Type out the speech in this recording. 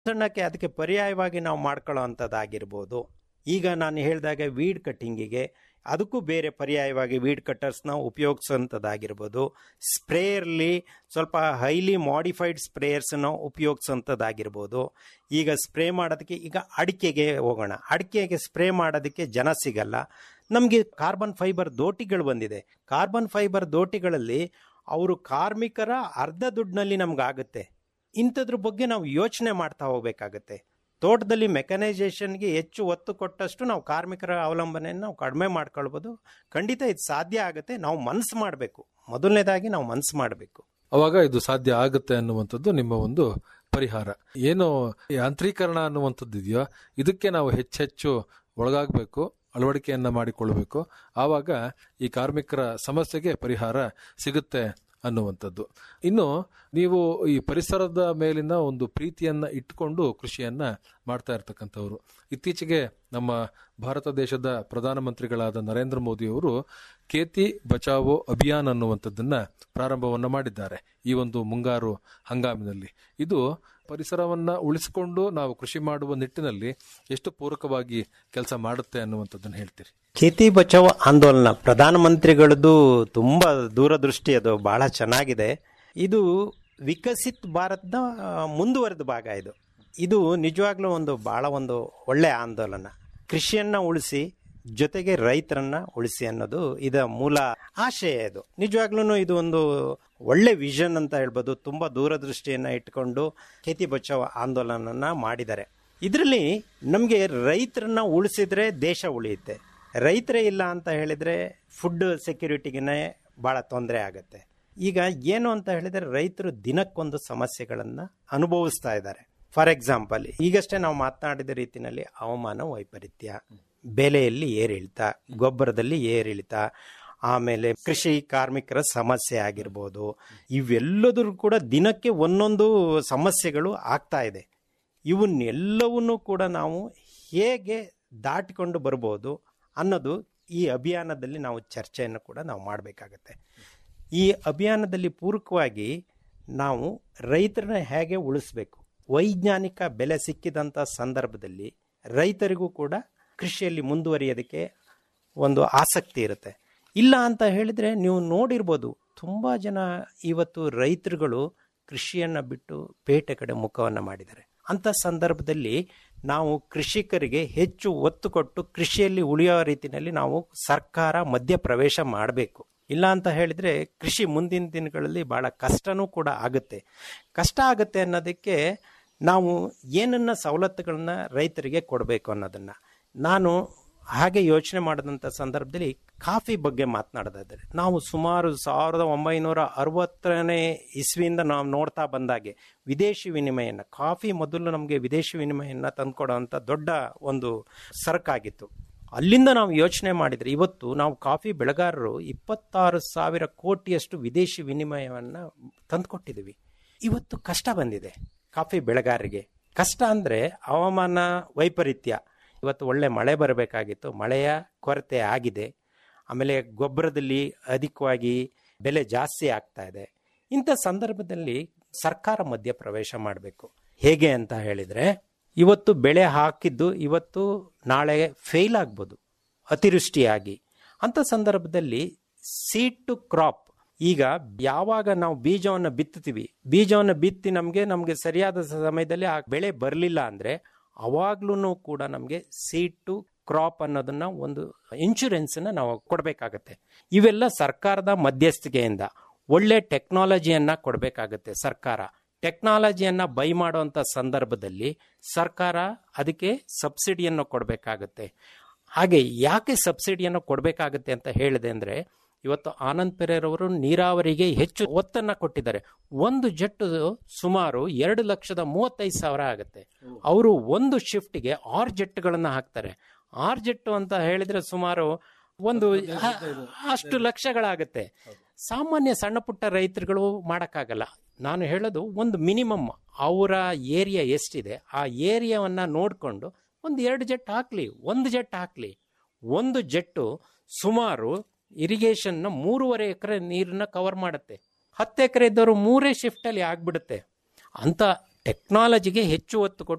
ಸಣ್ಣಕ್ಕೆ ಅದಕ್ಕೆ ಪರ್ಯಾಯವಾಗಿ ನಾವು ಮಾಡ್ಕೊಳ್ಳೋ ಅಂಥದ್ದಾಗಿರ್ಬೋದು ಈಗ ನಾನು ಹೇಳಿದಾಗ ವೀಡ್ ಕಟ್ಟಿಂಗಿಗೆ ಅದಕ್ಕೂ ಬೇರೆ ಪರ್ಯಾಯವಾಗಿ ವೀಡ್ ಕಟ್ಟರ್ಸ್ನ ಉಪಯೋಗಿಸೋಂಥದ್ದಾಗಿರ್ಬೋದು ಸ್ಪ್ರೇಯರ್ಲಿ ಸ್ವಲ್ಪ ಹೈಲಿ ಮಾಡಿಫೈಡ್ ಸ್ಪ್ರೇಯರ್ಸನ್ನ ಉಪಯೋಗಿಸೋಂಥದ್ದಾಗಿರ್ಬೋದು ಈಗ ಸ್ಪ್ರೇ ಮಾಡೋದಕ್ಕೆ ಈಗ ಅಡಿಕೆಗೆ ಹೋಗೋಣ ಅಡಿಕೆಗೆ ಸ್ಪ್ರೇ ಮಾಡೋದಕ್ಕೆ ಜನ ಸಿಗಲ್ಲ ನಮಗೆ ಕಾರ್ಬನ್ ಫೈಬರ್ ದೋಟಿಗಳು ಬಂದಿದೆ ಕಾರ್ಬನ್ ಫೈಬರ್ ದೋಟಿಗಳಲ್ಲಿ ಅವರು ಕಾರ್ಮಿಕರ ಅರ್ಧ ದುಡ್ಡಿನಲ್ಲಿ ನಮಗಾಗುತ್ತೆ ಇಂಥದ್ರ ಬಗ್ಗೆ ನಾವು ಯೋಚನೆ ಮಾಡ್ತಾ ಹೋಗ್ಬೇಕಾಗತ್ತೆ ತೋಟದಲ್ಲಿ ಮೆಕನೈಸೇಷನ್ಗೆ ಹೆಚ್ಚು ಒತ್ತು ಕೊಟ್ಟಷ್ಟು ನಾವು ಕಾರ್ಮಿಕರ ಅವಲಂಬನೆಯನ್ನು ನಾವು ಕಡಿಮೆ ಮಾಡ್ಕೊಳ್ಬೋದು ಖಂಡಿತ ಇದು ಸಾಧ್ಯ ಆಗುತ್ತೆ ನಾವು ಮನಸ್ಸು ಮಾಡಬೇಕು ಮೊದಲನೇದಾಗಿ ನಾವು ಮನಸ್ಸು ಮಾಡಬೇಕು ಅವಾಗ ಇದು ಸಾಧ್ಯ ಆಗುತ್ತೆ ಅನ್ನುವಂಥದ್ದು ನಿಮ್ಮ ಒಂದು ಪರಿಹಾರ ಏನು ಯಾಂತ್ರೀಕರಣ ಅನ್ನುವಂಥದ್ದು ಇದೆಯೋ ಇದಕ್ಕೆ ನಾವು ಹೆಚ್ಚೆಚ್ಚು ಒಳಗಾಗಬೇಕು ಅಳವಡಿಕೆಯನ್ನ ಮಾಡಿಕೊಳ್ಬೇಕು ಆವಾಗ ಈ ಕಾರ್ಮಿಕರ ಸಮಸ್ಯೆಗೆ ಪರಿಹಾರ ಸಿಗುತ್ತೆ ಅನ್ನುವಂಥದ್ದು ಇನ್ನು ನೀವು ಈ ಪರಿಸರದ ಮೇಲಿನ ಒಂದು ಪ್ರೀತಿಯನ್ನ ಇಟ್ಟುಕೊಂಡು ಕೃಷಿಯನ್ನ ಮಾಡ್ತಾ ಇರ್ತಕ್ಕಂಥವ್ರು ಇತ್ತೀಚೆಗೆ ನಮ್ಮ ಭಾರತ ದೇಶದ ಪ್ರಧಾನಮಂತ್ರಿಗಳಾದ ನರೇಂದ್ರ ಮೋದಿಯವರು ಖೇತಿ ಬಚಾವೋ ಅಭಿಯಾನ್ ಅನ್ನುವಂಥದ್ದನ್ನ ಪ್ರಾರಂಭವನ್ನ ಮಾಡಿದ್ದಾರೆ ಈ ಒಂದು ಮುಂಗಾರು ಹಂಗಾಮಿನಲ್ಲಿ ಇದು ಪರಿಸರವನ್ನ ಉಳಿಸಿಕೊಂಡು ನಾವು ಕೃಷಿ ಮಾಡುವ ನಿಟ್ಟಿನಲ್ಲಿ ಎಷ್ಟು ಪೂರಕವಾಗಿ ಕೆಲಸ ಮಾಡುತ್ತೆ ಅನ್ನುವಂಥದ್ದನ್ನು ಹೇಳ್ತೀರಿ ಖೇತಿ ಬಚಾವ್ ಆಂದೋಲನ ಪ್ರಧಾನಮಂತ್ರಿಗಳದ್ದು ತುಂಬ ದೂರದೃಷ್ಟಿ ಅದು ಬಹಳ ಚೆನ್ನಾಗಿದೆ ಇದು ವಿಕಸಿತ್ ಭಾರತದ ಮುಂದುವರೆದ ಭಾಗ ಇದು ಇದು ನಿಜವಾಗ್ಲೂ ಒಂದು ಬಹಳ ಒಂದು ಒಳ್ಳೆ ಆಂದೋಲನ ಕೃಷಿಯನ್ನ ಉಳಿಸಿ ಜೊತೆಗೆ ರೈತರನ್ನ ಉಳಿಸಿ ಅನ್ನೋದು ಇದ ಮೂಲ ಆಶಯ ಇದು ನಿಜವಾಗ್ಲೂ ಇದು ಒಂದು ಒಳ್ಳೆ ವಿಷನ್ ಅಂತ ಹೇಳ್ಬೋದು ತುಂಬಾ ದೂರದೃಷ್ಟಿಯನ್ನ ಇಟ್ಕೊಂಡು ಖೇತಿ ಬಚಾವ್ ಆಂದೋಲನನ ಮಾಡಿದ್ದಾರೆ ಇದರಲ್ಲಿ ನಮಗೆ ರೈತರನ್ನ ಉಳಿಸಿದ್ರೆ ದೇಶ ಉಳಿಯುತ್ತೆ ರೈತರೇ ಇಲ್ಲ ಅಂತ ಹೇಳಿದ್ರೆ ಫುಡ್ ಸೆಕ್ಯೂರಿಟಿಗೆ ಬಹಳ ತೊಂದರೆ ಆಗುತ್ತೆ ಈಗ ಏನು ಅಂತ ಹೇಳಿದ್ರೆ ರೈತರು ದಿನಕ್ಕೊಂದು ಸಮಸ್ಯೆಗಳನ್ನ ಅನುಭವಿಸ್ತಾ ಇದ್ದಾರೆ ಫಾರ್ ಎಕ್ಸಾಂಪಲ್ ಈಗಷ್ಟೇ ನಾವು ಮಾತನಾಡಿದ ರೀತಿಯಲ್ಲಿ ಹವಾಮಾನ ವೈಪರೀತ್ಯ ಬೆಲೆಯಲ್ಲಿ ಏರಿಳಿತ ಗೊಬ್ಬರದಲ್ಲಿ ಏರಿಳಿತ ಆಮೇಲೆ ಕೃಷಿ ಕಾರ್ಮಿಕರ ಸಮಸ್ಯೆ ಆಗಿರ್ಬೋದು ಇವೆಲ್ಲದರೂ ಕೂಡ ದಿನಕ್ಕೆ ಒಂದೊಂದು ಸಮಸ್ಯೆಗಳು ಆಗ್ತಾ ಇದೆ ಇವನ್ನೆಲ್ಲವನ್ನೂ ಕೂಡ ನಾವು ಹೇಗೆ ದಾಟಿಕೊಂಡು ಬರ್ಬೋದು ಅನ್ನೋದು ಈ ಅಭಿಯಾನದಲ್ಲಿ ನಾವು ಚರ್ಚೆಯನ್ನು ಕೂಡ ನಾವು ಮಾಡಬೇಕಾಗತ್ತೆ ಈ ಅಭಿಯಾನದಲ್ಲಿ ಪೂರಕವಾಗಿ ನಾವು ರೈತರನ್ನ ಹೇಗೆ ಉಳಿಸ್ಬೇಕು ವೈಜ್ಞಾನಿಕ ಬೆಲೆ ಸಿಕ್ಕಿದಂಥ ಸಂದರ್ಭದಲ್ಲಿ ರೈತರಿಗೂ ಕೂಡ ಕೃಷಿಯಲ್ಲಿ ಮುಂದುವರಿಯೋದಕ್ಕೆ ಒಂದು ಆಸಕ್ತಿ ಇರುತ್ತೆ ಇಲ್ಲ ಅಂತ ಹೇಳಿದ್ರೆ ನೀವು ನೋಡಿರ್ಬೋದು ತುಂಬ ಜನ ಇವತ್ತು ರೈತರುಗಳು ಕೃಷಿಯನ್ನು ಬಿಟ್ಟು ಪೇಟೆ ಕಡೆ ಮುಖವನ್ನು ಮಾಡಿದ್ದಾರೆ ಅಂಥ ಸಂದರ್ಭದಲ್ಲಿ ನಾವು ಕೃಷಿಕರಿಗೆ ಹೆಚ್ಚು ಒತ್ತು ಕೊಟ್ಟು ಕೃಷಿಯಲ್ಲಿ ಉಳಿಯೋ ರೀತಿಯಲ್ಲಿ ನಾವು ಸರ್ಕಾರ ಮಧ್ಯ ಪ್ರವೇಶ ಮಾಡಬೇಕು ಇಲ್ಲ ಅಂತ ಹೇಳಿದ್ರೆ ಕೃಷಿ ಮುಂದಿನ ದಿನಗಳಲ್ಲಿ ಬಹಳ ಕಷ್ಟನೂ ಕೂಡ ಆಗುತ್ತೆ ಕಷ್ಟ ಆಗುತ್ತೆ ಅನ್ನೋದಕ್ಕೆ ನಾವು ಏನನ್ನ ಸವಲತ್ತುಗಳನ್ನ ರೈತರಿಗೆ ಕೊಡಬೇಕು ಅನ್ನೋದನ್ನ ನಾನು ಹಾಗೆ ಯೋಚನೆ ಮಾಡಿದಂಥ ಸಂದರ್ಭದಲ್ಲಿ ಕಾಫಿ ಬಗ್ಗೆ ಮಾತನಾಡೋದಾದ್ರೆ ನಾವು ಸುಮಾರು ಸಾವಿರದ ಒಂಬೈನೂರ ಅರವತ್ತನೇ ಇಸ್ವಿಯಿಂದ ನಾವು ನೋಡ್ತಾ ಬಂದಾಗೆ ವಿದೇಶಿ ವಿನಿಮಯನ ಕಾಫಿ ಮೊದಲು ನಮಗೆ ವಿದೇಶಿ ವಿನಿಮಯನ ತಂದ್ಕೊಡೋಂಥ ದೊಡ್ಡ ಒಂದು ಸರಕಾಗಿತ್ತು ಅಲ್ಲಿಂದ ನಾವು ಯೋಚನೆ ಮಾಡಿದ್ರೆ ಇವತ್ತು ನಾವು ಕಾಫಿ ಬೆಳೆಗಾರರು ಇಪ್ಪತ್ತಾರು ಸಾವಿರ ಕೋಟಿಯಷ್ಟು ವಿದೇಶಿ ವಿನಿಮಯವನ್ನು ತಂದುಕೊಟ್ಟಿದ್ದೀವಿ ಇವತ್ತು ಕಷ್ಟ ಬಂದಿದೆ ಕಾಫಿ ಬೆಳೆಗಾರರಿಗೆ ಕಷ್ಟ ಅಂದರೆ ಹವಾಮಾನ ವೈಪರೀತ್ಯ ಇವತ್ತು ಒಳ್ಳೆ ಮಳೆ ಬರಬೇಕಾಗಿತ್ತು ಮಳೆಯ ಕೊರತೆ ಆಗಿದೆ ಆಮೇಲೆ ಗೊಬ್ಬರದಲ್ಲಿ ಅಧಿಕವಾಗಿ ಬೆಲೆ ಜಾಸ್ತಿ ಆಗ್ತಾ ಇದೆ ಇಂಥ ಸಂದರ್ಭದಲ್ಲಿ ಸರ್ಕಾರ ಮಧ್ಯ ಪ್ರವೇಶ ಮಾಡಬೇಕು ಹೇಗೆ ಅಂತ ಹೇಳಿದರೆ ಇವತ್ತು ಬೆಳೆ ಹಾಕಿದ್ದು ಇವತ್ತು ನಾಳೆ ಫೇಲ್ ಆಗ್ಬೋದು ಅತಿವೃಷ್ಟಿಯಾಗಿ ಅಂಥ ಸಂದರ್ಭದಲ್ಲಿ ಸೀಡ್ ಟು ಕ್ರಾಪ್ ಈಗ ಯಾವಾಗ ನಾವು ಬೀಜವನ್ನು ಬಿತ್ತುತ್ತೀವಿ ಬೀಜವನ್ನು ಬಿತ್ತಿ ನಮಗೆ ನಮಗೆ ಸರಿಯಾದ ಸಮಯದಲ್ಲಿ ಆ ಬೆಳೆ ಬರಲಿಲ್ಲ ಅಂದರೆ ಅವಾಗ್ಲೂ ಕೂಡ ನಮಗೆ ಸೀಡ್ ಟು ಕ್ರಾಪ್ ಅನ್ನೋದನ್ನ ಒಂದು ಇನ್ಶೂರೆನ್ಸ್ನ ನಾವು ಕೊಡಬೇಕಾಗತ್ತೆ ಇವೆಲ್ಲ ಸರ್ಕಾರದ ಮಧ್ಯಸ್ಥಿಕೆಯಿಂದ ಒಳ್ಳೆ ಟೆಕ್ನಾಲಜಿಯನ್ನ ಕೊಡಬೇಕಾಗತ್ತೆ ಸರ್ಕಾರ ಟೆಕ್ನಾಲಜಿಯನ್ನ ಬೈ ಮಾಡುವಂಥ ಸಂದರ್ಭದಲ್ಲಿ ಸರ್ಕಾರ ಅದಕ್ಕೆ ಸಬ್ಸಿಡಿಯನ್ನು ಕೊಡಬೇಕಾಗತ್ತೆ ಹಾಗೆ ಯಾಕೆ ಸಬ್ಸಿಡಿಯನ್ನು ಕೊಡಬೇಕಾಗತ್ತೆ ಅಂತ ಹೇಳಿದೆ ಅಂದರೆ ಇವತ್ತು ಆನಂದ್ ಪೆರೇರವರು ನೀರಾವರಿಗೆ ಹೆಚ್ಚು ಒತ್ತನ್ನು ಕೊಟ್ಟಿದ್ದಾರೆ ಒಂದು ಜೆಟ್ಟು ಸುಮಾರು ಎರಡು ಲಕ್ಷದ ಮೂವತ್ತೈದು ಸಾವಿರ ಆಗುತ್ತೆ ಅವರು ಒಂದು ಶಿಫ್ಟ್ಗೆ ಆರು ಜೆಟ್ಗಳನ್ನು ಹಾಕ್ತಾರೆ ಆರು ಜೆಟ್ಟು ಅಂತ ಹೇಳಿದ್ರೆ ಸುಮಾರು ಒಂದು ಅಷ್ಟು ಲಕ್ಷಗಳಾಗುತ್ತೆ ಸಾಮಾನ್ಯ ಸಣ್ಣ ಪುಟ್ಟ ರೈತರುಗಳು ಮಾಡೋಕ್ಕಾಗಲ್ಲ ನಾನು ಹೇಳೋದು ಒಂದು ಮಿನಿಮಮ್ ಅವರ ಏರಿಯಾ ಎಷ್ಟಿದೆ ಆ ಏರಿಯಾವನ್ನ ನೋಡಿಕೊಂಡು ಒಂದು ಎರಡು ಜೆಟ್ ಹಾಕ್ಲಿ ಒಂದು ಜೆಟ್ ಹಾಕ್ಲಿ ಒಂದು ಜೆಟ್ಟು ಸುಮಾರು ಇರಿಗೇಷನ್ನ ಮೂರುವರೆ ಎಕರೆ ನೀರನ್ನ ಕವರ್ ಮಾಡುತ್ತೆ ಹತ್ತು ಎಕರೆ ಇದ್ದವರು ಮೂರೇ ಶಿಫ್ಟಲ್ಲಿ ಆಗ್ಬಿಡುತ್ತೆ ಅಂತ ಟೆಕ್ನಾಲಜಿಗೆ ಹೆಚ್ಚು ಒತ್ತು ಕೊಟ್ಟು